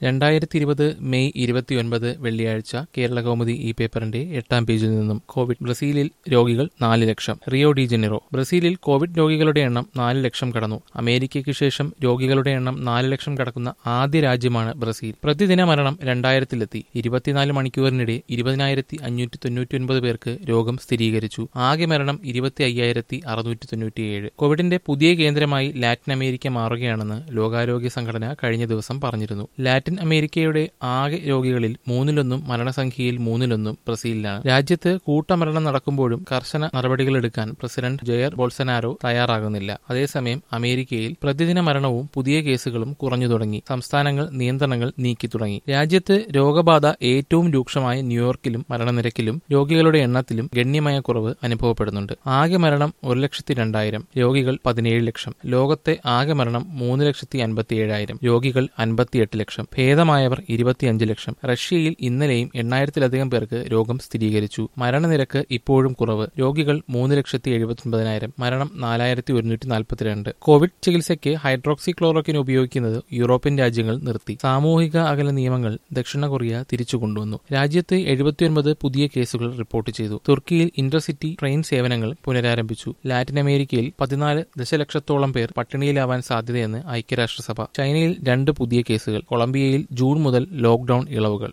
രണ്ടായിരത്തി ഇരുപത് മെയ് ഇരുപത്തിയൊൻപത് വെള്ളിയാഴ്ച കേരള കൗമുദി ഈ പേപ്പറിന്റെ എട്ടാം പേജിൽ നിന്നും കോവിഡ് ബ്രസീലിൽ രോഗികൾ നാല് ലക്ഷം റിയോ ഡി ജനീറോ ബ്രസീലിൽ കോവിഡ് രോഗികളുടെ എണ്ണം നാല് ലക്ഷം കടന്നു അമേരിക്കയ്ക്ക് ശേഷം രോഗികളുടെ എണ്ണം നാല് ലക്ഷം കടക്കുന്ന ആദ്യ രാജ്യമാണ് ബ്രസീൽ പ്രതിദിന മരണം രണ്ടായിരത്തിലെത്തി ഇരുപത്തിനാല് മണിക്കൂറിനിടെ ഇരുപതിനായിരത്തി അഞ്ഞൂറ്റി തൊണ്ണൂറ്റിയൊൻപത് പേർക്ക് രോഗം സ്ഥിരീകരിച്ചു ആകെ മരണം ഇരുപത്തി അയ്യായിരത്തി അറുന്നൂറ്റി തൊണ്ണൂറ്റിയേഴ് കോവിഡിന്റെ പുതിയ കേന്ദ്രമായി ലാറ്റിൻ അമേരിക്ക മാറുകയാണെന്ന് ലോകാരോഗ്യ സംഘടന കഴിഞ്ഞ ദിവസം പറഞ്ഞിരുന്നു ലാറ്റിൻ അമേരിക്കയുടെ ആകെ രോഗികളിൽ മൂന്നിലൊന്നും മരണസംഖ്യയിൽ മൂന്നിലൊന്നും ബ്രസീലിലാണ് രാജ്യത്ത് കൂട്ടമരണം നടക്കുമ്പോഴും കർശന നടപടികളെടുക്കാൻ പ്രസിഡന്റ് ജയർ ബോൾസനാരോ തയ്യാറാകുന്നില്ല അതേസമയം അമേരിക്കയിൽ പ്രതിദിന മരണവും പുതിയ കേസുകളും കുറഞ്ഞു തുടങ്ങി സംസ്ഥാനങ്ങൾ നിയന്ത്രണങ്ങൾ നീക്കി തുടങ്ങി രാജ്യത്ത് രോഗബാധ ഏറ്റവും രൂക്ഷമായ ന്യൂയോർക്കിലും മരണനിരക്കിലും രോഗികളുടെ എണ്ണത്തിലും ഗണ്യമായ കുറവ് അനുഭവപ്പെടുന്നുണ്ട് ആകെ മരണം ഒരു ലക്ഷത്തി രണ്ടായിരം രോഗികൾ പതിനേഴ് ലക്ഷം ലോകത്തെ ആകെ മരണം മൂന്ന് ലക്ഷത്തി അൻപത്തി ഏഴായിരം രോഗികൾ അൻപത്തിയെട്ട് ലക്ഷം ഭേദമായവർ ഇരുപത്തിയഞ്ച് ലക്ഷം റഷ്യയിൽ ഇന്നലെയും എണ്ണായിരത്തിലധികം പേർക്ക് രോഗം സ്ഥിരീകരിച്ചു മരണനിരക്ക് ഇപ്പോഴും കുറവ് രോഗികൾ മൂന്ന് ലക്ഷത്തി എഴുപത്തിയൊൻപതിനായിരം മരണം നാലായിരത്തി ഒരുന്നൂറ്റി നാൽപ്പത്തിരണ്ട് കോവിഡ് ചികിത്സയ്ക്ക് ഹൈഡ്രോക്സി ക്ലോറോക്കിൻ ഉപയോഗിക്കുന്നത് യൂറോപ്യൻ രാജ്യങ്ങൾ നിർത്തി സാമൂഹിക അകല നിയമങ്ങൾ ദക്ഷിണ കൊറിയ തിരിച്ചു കൊണ്ടുവന്നു രാജ്യത്ത് എഴുപത്തിയൊൻപത് പുതിയ കേസുകൾ റിപ്പോർട്ട് ചെയ്തു തുർക്കിയിൽ ഇന്റർസിറ്റി ട്രെയിൻ സേവനങ്ങൾ പുനരാരംഭിച്ചു ലാറ്റിൻ അമേരിക്കയിൽ പതിനാല് ദശലക്ഷത്തോളം പേർ പട്ടിണിയിലാവാൻ സാധ്യതയെന്ന് ഐക്യരാഷ്ട്രസഭ ചൈനയിൽ രണ്ട് പുതിയ കേസുകൾ കൊളംബിയയിൽ ജൂൺ മുതൽ ലോക്ഡൌൺ ഇളവുകൾ